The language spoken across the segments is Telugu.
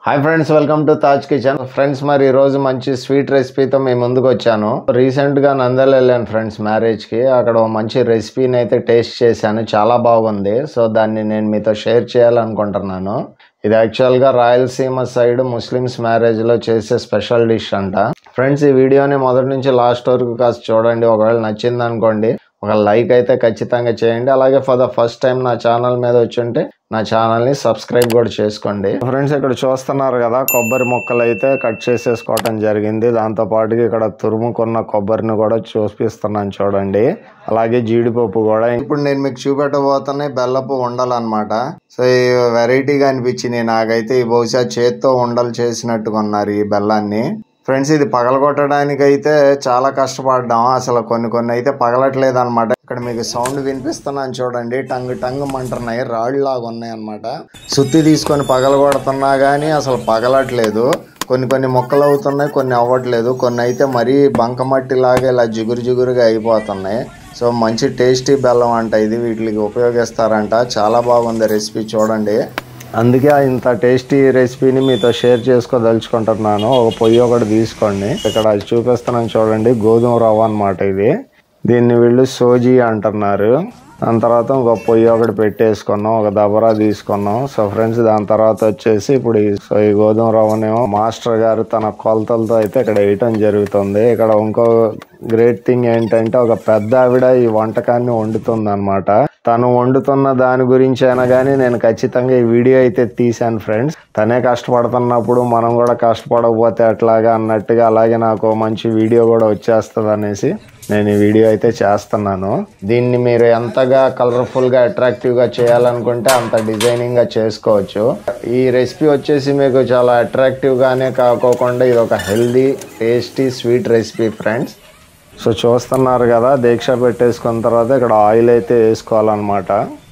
hi friends welcome to Taj kitchen friends మరి ఈ రోజు మంచి స్వీట్ రెసిపీతో మీ ముందుకు వచ్చాను రీసెంట్ గా నందల్ వెళ్ళాను ఫ్రెండ్స్ మ్యారేజ్ కి అక్కడ ఓ మంచి రెసిపీని అయితే టేస్ట్ చేశాను చాలా బాగుంది సో దాన్ని నేను మీతో షేర్ చేయాలనుకుంటున్నాను ఇది యాక్చువల్ గా రాయలసీమ సైడ్ ముస్లిమ్స్ మ్యారేజ్ లో చేసే స్పెషల్ డిష్ అంట ఫ్రెండ్స్ ఈ వీడియోని మొదటి నుంచి లాస్ట్ వరకు కాస్త చూడండి ఒకవేళ నచ్చింది అనుకోండి ఒక లైక్ అయితే ఖచ్చితంగా చేయండి అలాగే ఫర్ ద ఫస్ట్ టైం నా ఛానల్ మీద వచ్చి ఉంటే నా ఛానల్ ని సబ్స్క్రైబ్ కూడా చేసుకోండి ఫ్రెండ్స్ ఇక్కడ చూస్తున్నారు కదా కొబ్బరి ముక్కలు అయితే కట్ చేసేసుకోవటం జరిగింది దాంతో పాటుగా ఇక్కడ తురుముకున్న కొబ్బరిని కూడా చూపిస్తున్నాను చూడండి అలాగే జీడిపప్పు కూడా ఇప్పుడు నేను మీకు చూపెట్టబోతున్నాయి బెల్లపు ఉండాలన్నమాట సో ఈ వెరైటీగా అనిపించింది నాకైతే ఈ బహుశా చేత్తో ఉండలు చేసినట్టుగా ఉన్నారు ఈ బెల్లాన్ని ఫ్రెండ్స్ ఇది పగలగొట్టడానికి అయితే చాలా కష్టపడ్డాం అసలు కొన్ని కొన్ని అయితే పగలట్లేదు అనమాట ఇక్కడ మీకు సౌండ్ వినిపిస్తున్నాను చూడండి టంగ్ టంగ్ మంటున్నాయి రాళ్ళు లాగా ఉన్నాయి అనమాట సుత్తి తీసుకొని పగలగొడుతున్నా కానీ అసలు పగలట్లేదు కొన్ని కొన్ని మొక్కలు అవుతున్నాయి కొన్ని అవ్వట్లేదు కొన్ని అయితే మరీ బంకమట్టి లాగా ఇలా జిగురు జిగురుగా అయిపోతున్నాయి సో మంచి టేస్టీ బెల్లం అంట ఇది వీటికి ఉపయోగిస్తారంట చాలా బాగుంది రెసిపీ చూడండి అందుకే ఇంత టేస్టీ రెసిపీని మీతో షేర్ చేసుకోదలుచుకుంటున్నాను ఒక పొయ్యి ఒకటి తీసుకోండి ఇక్కడ అది చూపిస్తున్నాను చూడండి గోధుమ రవ్వ అన్నమాట ఇది దీన్ని వీళ్ళు సోజీ అంటున్నారు దాని తర్వాత ఇంకో పొయ్యి ఒకటి పెట్టేసుకున్నాం ఒక దబరా తీసుకున్నాం సో ఫ్రెండ్స్ దాని తర్వాత వచ్చేసి ఇప్పుడు ఈ సో ఈ గోధుమ రవ్వనేమో మాస్టర్ గారు తన కొలతలతో అయితే ఇక్కడ వేయటం జరుగుతుంది ఇక్కడ ఇంకో గ్రేట్ థింగ్ ఏంటంటే ఒక పెద్ద ఆవిడ ఈ వంటకాన్ని వండుతుంది అనమాట తను వండుతున్న దాని గురించి అయినా కానీ నేను ఖచ్చితంగా ఈ వీడియో అయితే తీశాను ఫ్రెండ్స్ తనే కష్టపడుతున్నప్పుడు మనం కూడా కష్టపడకపోతే ఎట్లాగా అన్నట్టుగా అలాగే నాకు మంచి వీడియో కూడా వచ్చేస్తుంది అనేసి నేను ఈ వీడియో అయితే చేస్తున్నాను దీన్ని మీరు ఎంతగా కలర్ఫుల్ గా అట్రాక్టివ్ గా చేయాలనుకుంటే అంత డిజైనింగ్ గా చేసుకోవచ్చు ఈ రెసిపీ వచ్చేసి మీకు చాలా అట్రాక్టివ్ గానే కాకోకుండా ఇది ఒక healthy tasty sweet recipe friends so చూస్తున్నారు కదా దీక్ష పెట్టేసుకున్న తర్వాత ఇక్కడ ఆయిల్ అయితే వేసుకోవాలన్నమాట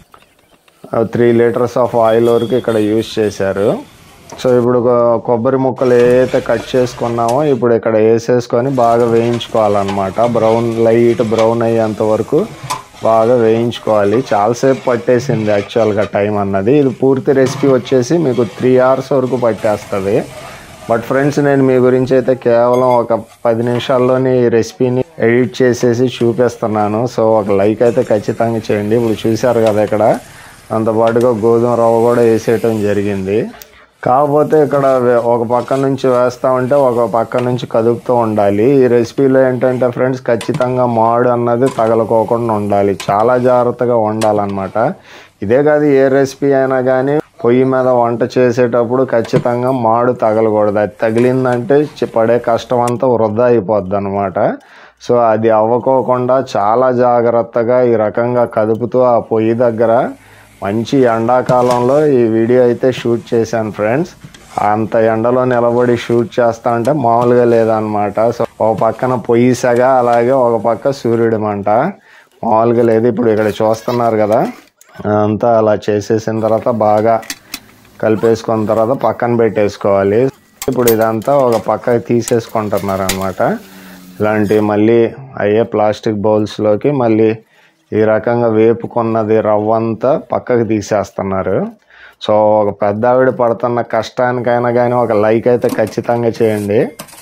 త్రీ లీటర్స్ ఆఫ్ ఆయిల్ వరకు ఇక్కడ యూజ్ చేశారు సో ఇప్పుడు కొ- కొబ్బరి ముక్కలు ఏదైతే కట్ చేసుకున్నామో ఇప్పుడు ఇక్కడ వేసేసుకొని బాగా వేయించుకోవాలన్నమాట బ్రౌన్ లైట్ బ్రౌన్ అయ్యేంత వరకు బాగా వేయించుకోవాలి చాలాసేపు పట్టేసింది యాక్చువల్గా టైం అన్నది ఇది పూర్తి రెసిపీ వచ్చేసి మీకు త్రీ అవర్స్ వరకు పట్టేస్తుంది బట్ ఫ్రెండ్స్ నేను మీ గురించి అయితే కేవలం ఒక పది నిమిషాల్లోనే ఈ రెసిపీని ఎడిట్ చేసేసి చూపిస్తున్నాను సో ఒక లైక్ అయితే ఖచ్చితంగా చేయండి ఇప్పుడు చూశారు కదా ఇక్కడ అంతపాటుగా గోధుమ రవ్వ కూడా వేసేయటం జరిగింది కాకపోతే ఇక్కడ వే- ఒక పక్క నుంచి వేస్తా ఉంటే ఒక పక్క నుంచి కదుపుతూ ఉండాలి ఈ రెసిపీలో ఏంటంటే ఫ్రెండ్స్ ఖచ్చితంగా మాడు అన్నది తగలకోకుండా ఉండాలి చాలా జాగ్రత్తగా ఉండాలన్నమాట ఇదే కాదు ఏ రెసిపీ అయినా కానీ పొయ్యి మీద వంట చేసేటప్పుడు ఖచ్చితంగా మాడు తగలకూడదు అది తగిలిందంటే చి- పడే కష్టం అంతా వృధా అయిపోద్ది అనమాట సో అది అవ్వకోకుండా చాలా జాగ్రత్తగా ఈ రకంగా కదుపుతూ ఆ పొయ్యి దగ్గర మంచి ఎండాకాలంలో ఈ వీడియో అయితే షూట్ చేశాను ఫ్రెండ్స్ అంత ఎండలో నిలబడి షూట్ చేస్తా అంటే మామూలుగా లేదనమాట సో ఒక పక్కన పొయ్యి సెగ అలాగే ఒక పక్క సూర్యుడి మంట మామూలుగా లేదు ఇప్పుడు ఇక్కడ చూస్తున్నారు కదా అంతా అలా చేసేసిన తర్వాత బాగా కలిపేసుకున్న తర్వాత పక్కన పెట్టేసుకోవాలి ఇప్పుడు ఇదంతా ఒక పక్కకి తీసేసుకుంటున్నారు అనమాట ఇలాంటి మళ్ళీ అయ్యే ప్లాస్టిక్ బౌల్స్లోకి మళ్ళీ ఈ రకంగా వేపుకున్నది రవ్వ అంతా పక్కకి తీసేస్తున్నారు సో ఒక పెద్ద ఆవిడ పడుతున్న కష్టానికైనా కానీ ఒక లైక్ అయితే ఖచ్చితంగా చేయండి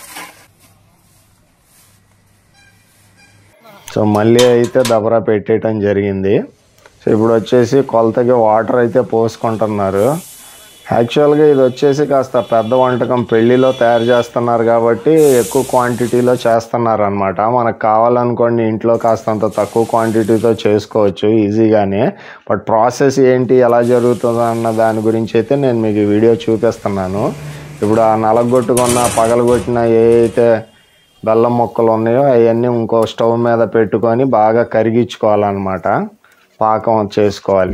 సో మళ్ళీ అయితే దబరా పెట్టేయటం జరిగింది సో ఇప్పుడు వచ్చేసి కొలతకి వాటర్ అయితే పోసుకుంటున్నారు యాక్చువల్గా ఇది వచ్చేసి కాస్త పెద్ద వంటకం పెళ్లిలో తయారు చేస్తున్నారు కాబట్టి ఎక్కువ క్వాంటిటీలో చేస్తున్నారు అనమాట మనకు కావాలనుకోండి ఇంట్లో కాస్తంత తక్కువ క్వాంటిటీతో చేసుకోవచ్చు ఈజీగానే బట్ ప్రాసెస్ ఏంటి ఎలా జరుగుతుందో అన్న దాని గురించి అయితే నేను మీకు ఈ వీడియో చూపిస్తున్నాను ఇప్పుడు ఆ నలగొట్టుకున్న పగలగొట్టిన ఏ అయితే బెల్లం మొక్కలు ఉన్నాయో అవన్నీ ఇంకో స్టవ్ మీద పెట్టుకొని బాగా కరిగించుకోవాలన్నమాట పాకం చేసుకోవాలి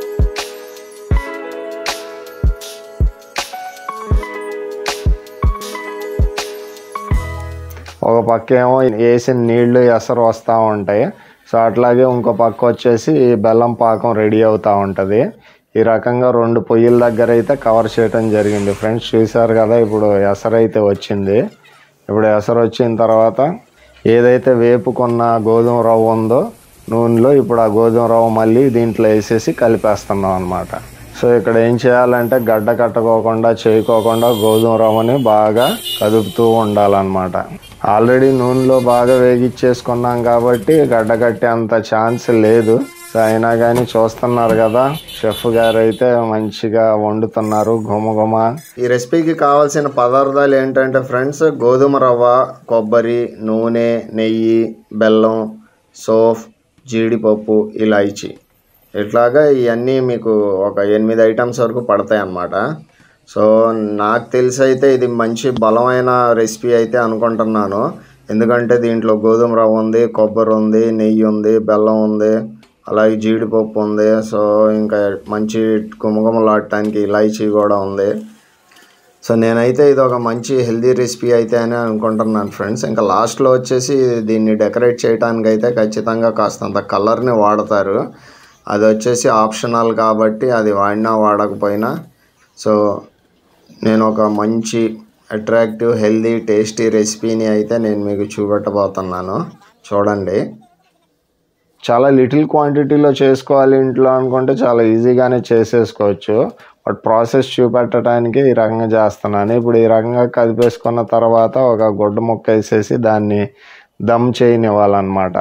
ఒక పక్క ఏమో వేసిన నీళ్లు ఎసరు వస్తూ ఉంటాయి సో అట్లాగే ఇంకో పక్క వచ్చేసి బెల్లం పాకం రెడీ అవుతూ ఉంటుంది ఈ రకంగా రెండు పొయ్యిల దగ్గర అయితే కవర్ చేయటం జరిగింది ఫ్రెండ్స్ చూసారు కదా ఇప్పుడు ఎసరు అయితే వచ్చింది ఇప్పుడు ఎసరు వచ్చిన తర్వాత ఏదైతే వేపుకున్న గోధుమ రవ్వ ఉందో నూనెలో ఇప్పుడు ఆ గోధుమ రవ్వ మళ్ళీ దీంట్లో వేసేసి కలిపేస్తున్నాం అనమాట సో ఇక్కడ ఏం చేయాలంటే గడ్డ కట్టుకోకుండా చేయకోకుండా గోధుమ రవ్వని బాగా కదుపుతూ ఉండాలన్నమాట ఆల్రెడీ నూనెలో బాగా వేగిచ్చేసుకున్నాం కాబట్టి గడ్డ కట్టే అంత ఛాన్స్ లేదు సో అయినా కానీ చూస్తున్నారు కదా షెఫ్ గారు అయితే మంచిగా వండుతున్నారు గుమగుమ ఈ రెసిపీకి కావాల్సిన పదార్థాలు ఏంటంటే ఫ్రెండ్స్ గోధుమ రవ్వ కొబ్బరి నూనె నెయ్యి బెల్లం సోఫ్ జీడిపప్పు ఇలాచి ఇట్లాగా ఇవన్నీ మీకు ఒక ఎనిమిది ఐటమ్స్ వరకు పడతాయి అన్నమాట సో నాకు తెలిసి అయితే ఇది మంచి బలమైన రెసిపీ అయితే అనుకుంటున్నాను ఎందుకంటే దీంట్లో గోధుమ రవ్వ ఉంది కొబ్బరి ఉంది నెయ్యి ఉంది బెల్లం ఉంది అలాగే జీడిపప్పు ఉంది సో ఇంకా మంచి గుమగుమలాడటానికి ఇలాచీ కూడా ఉంది సో నేనైతే ఇది ఒక మంచి హెల్దీ రెసిపీ అయితే అని అనుకుంటున్నాను ఫ్రెండ్స్ ఇంకా లాస్ట్లో వచ్చేసి దీన్ని డెకరేట్ చేయడానికి అయితే ఖచ్చితంగా కాస్తంత కలర్ని వాడతారు అది వచ్చేసి ఆప్షనల్ కాబట్టి అది వాడినా వాడకపోయినా సో నేను ఒక మంచి అట్రాక్టివ్ హెల్దీ టేస్టీ రెసిపీని అయితే నేను మీకు చూపెట్టబోతున్నాను చూడండి చాలా లిటిల్ క్వాంటిటీలో చేసుకోవాలి ఇంట్లో అనుకుంటే చాలా ఈజీగానే చేసేసుకోవచ్చు బట్ ప్రాసెస్ చూపెట్టడానికి ఈ రకంగా చేస్తున్నాను ఇప్పుడు ఈ రకంగా కదిపేసుకున్న తర్వాత ఒక గుడ్డ ముక్క వేసేసి దాన్ని దమ్ చేయనివ్వాలన్నమాట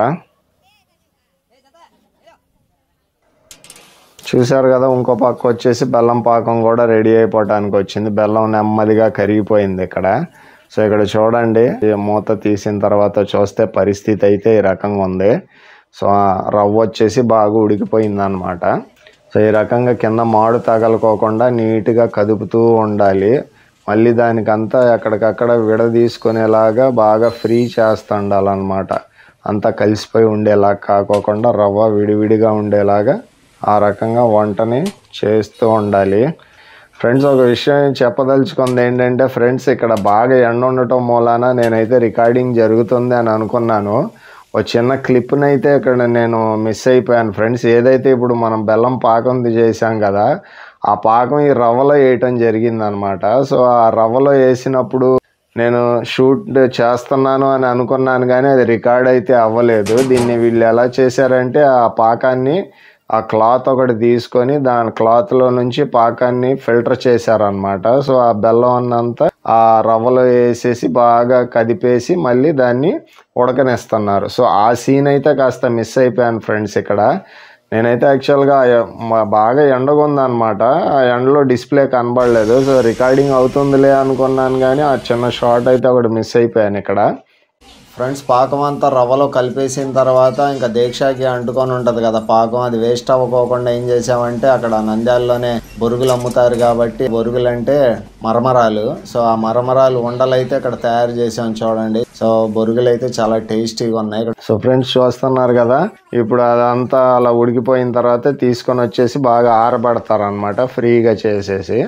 చూసారు కదా ఇంకో పక్క వచ్చేసి బెల్లం పాకం కూడా రెడీ అయిపోవటానికి వచ్చింది బెల్లం నెమ్మదిగా కరిగిపోయింది ఇక్కడ సో ఇక్కడ చూడండి ఈ మూత తీసిన తర్వాత చూస్తే పరిస్థితి అయితే ఈ రకంగా ఉంది సో ఆ రవ్వ వచ్చేసి బాగా ఉడికిపోయింది అనమాట సో ఈ రకంగా కింద మాడు తగలుకోకుండా నీట్గా కదుపుతూ ఉండాలి మళ్ళీ దానికంతా ఎక్కడికక్కడ విడదీసుకునేలాగా బాగా ఫ్రీ చేస్తుండాలన్నమాట అంతా కలిసిపోయి ఉండేలా కాకోకుండా రవ్వ విడివిడిగా ఉండేలాగా ఆ రకంగా వంటని చేస్తూ ఉండాలి ఫ్రెండ్స్ ఒక విషయం చెప్పదలుచుకుంది ఏంటంటే ఫ్రెండ్స్ ఇక్కడ బాగా ఎండ ఉండటం మూలాన నేనైతే రికార్డింగ్ జరుగుతుంది అని అనుకున్నాను ఒక చిన్న క్లిప్ని అయితే ఇక్కడ నేను మిస్ అయిపోయాను ఫ్రెండ్స్ ఏదైతే ఇప్పుడు మనం బెల్లం పాకం చేసాం కదా ఆ పాకం ఈ రవ్వలో వేయటం జరిగిందనమాట సో ఆ రవ్వలో వేసినప్పుడు నేను షూట్ చేస్తున్నాను అని అనుకున్నాను కానీ అది రికార్డ్ అయితే అవ్వలేదు దీన్ని వీళ్ళు ఎలా చేశారంటే ఆ పాకాన్ని ఆ క్లాత్ ఒకటి తీసుకొని దాని క్లాత్లో నుంచి పాకాన్ని ఫిల్టర్ చేశారనమాట సో ఆ బెల్లం అన్నంతా ఆ రవ్వలో వేసేసి బాగా కదిపేసి మళ్ళీ దాన్ని ఉడకనిస్తున్నారు సో ఆ సీన్ అయితే కాస్త మిస్ అయిపోయాను ఫ్రెండ్స్ ఇక్కడ నేనైతే యాక్చువల్గా బాగా ఎండగా ఉందన్నమాట ఆ ఎండలో డిస్ప్లే కనబడలేదు సో రికార్డింగ్ అవుతుందిలే అనుకున్నాను కానీ ఆ చిన్న షార్ట్ అయితే ఒకటి మిస్ అయిపోయాను ఇక్కడ ఫ్రెండ్స్ పాకం అంతా రవ్వలో కలిపేసిన తర్వాత ఇంకా దీక్షకి అంటుకొని ఉంటుంది కదా పాకం అది వేస్ట్ అవ్వకోకుండా ఏం చేసామంటే అక్కడ నంద్యాలలోనే బొరుగులు అమ్ముతారు కాబట్టి బొరుగులు అంటే మరమరాలు సో ఆ మరమరాలు ఉండలు అయితే ఇక్కడ తయారు చేసాం చూడండి సో బొరుగులు అయితే చాలా టేస్టీగా ఉన్నాయి సో ఫ్రెండ్స్ చూస్తున్నారు కదా ఇప్పుడు అదంతా అలా ఉడికిపోయిన తర్వాత తీసుకొని వచ్చేసి బాగా ఆరబెడతారు అనమాట ఫ్రీగా చేసేసి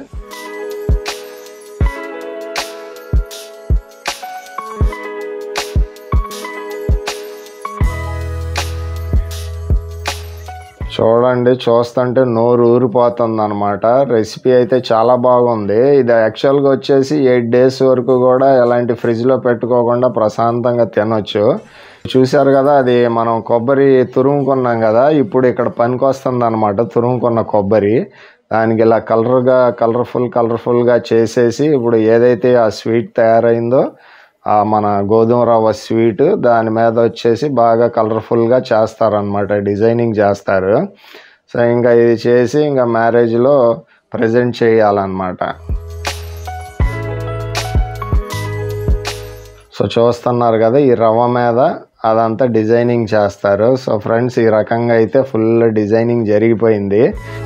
చూడండి చూస్తుంటే నోరు ఊరిపోతుంది అనమాట రెసిపీ అయితే చాలా బాగుంది ఇది యాక్చువల్గా వచ్చేసి ఎయిట్ డేస్ వరకు కూడా ఎలాంటి ఫ్రిడ్జ్లో పెట్టుకోకుండా ప్రశాంతంగా తినొచ్చు చూశారు కదా అది మనం కొబ్బరి తురుముకున్నాం కదా ఇప్పుడు ఇక్కడ పనికి వస్తుంది అనమాట తురుముకున్న కొబ్బరి దానికి ఇలా కలర్గా కలర్ఫుల్ కలర్ఫుల్గా చేసేసి ఇప్పుడు ఏదైతే ఆ స్వీట్ తయారైందో ఆ మన గోధుమ రవ్వ స్వీట్ దాని మీద వచ్చేసి బాగా కలర్ఫుల్గా చేస్తారనమాట డిజైనింగ్ చేస్తారు సో ఇంకా ఇది చేసి ఇంకా మ్యారేజ్లో ప్రజెంట్ చేయాలన్నమాట సో చూస్తున్నారు కదా ఈ రవ్వ మీద అదంతా డిజైనింగ్ చేస్తారు సో ఫ్రెండ్స్ ఈ రకంగా అయితే ఫుల్ డిజైనింగ్ జరిగిపోయింది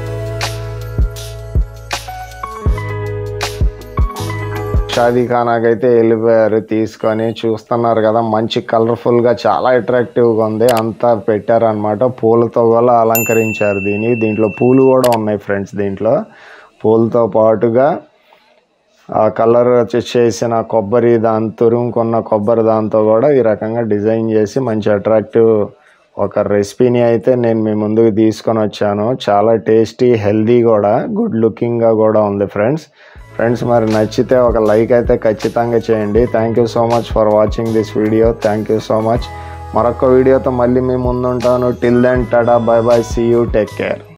షాదీ ఖానాకైతే వెళ్ళిపోయారు తీసుకొని చూస్తున్నారు కదా మంచి కలర్ఫుల్గా చాలా అట్రాక్టివ్గా ఉంది అంతా పెట్టారనమాట పూలతో కూడా అలంకరించారు దీన్ని దీంట్లో పూలు కూడా ఉన్నాయి ఫ్రెండ్స్ దీంట్లో పూలతో పాటుగా ఆ కలర్ చేసిన కొబ్బరి దాని తురుముకున్న కొబ్బరి దాంతో కూడా ఈ రకంగా డిజైన్ చేసి మంచి అట్రాక్టివ్ ఒక రెసిపీని అయితే నేను మీ ముందుకు తీసుకొని వచ్చాను చాలా టేస్టీ హెల్దీ కూడా గుడ్ లుకింగ్గా కూడా ఉంది ఫ్రెండ్స్ ఫ్రెండ్స్ మరి నచ్చితే ఒక లైక్ అయితే ఖచ్చితంగా చేయండి thank you so much for watching this video thank you so much మరొక వీడియోతో మళ్ళీ మీ ముందుంటాను till then tata bye bye see you take care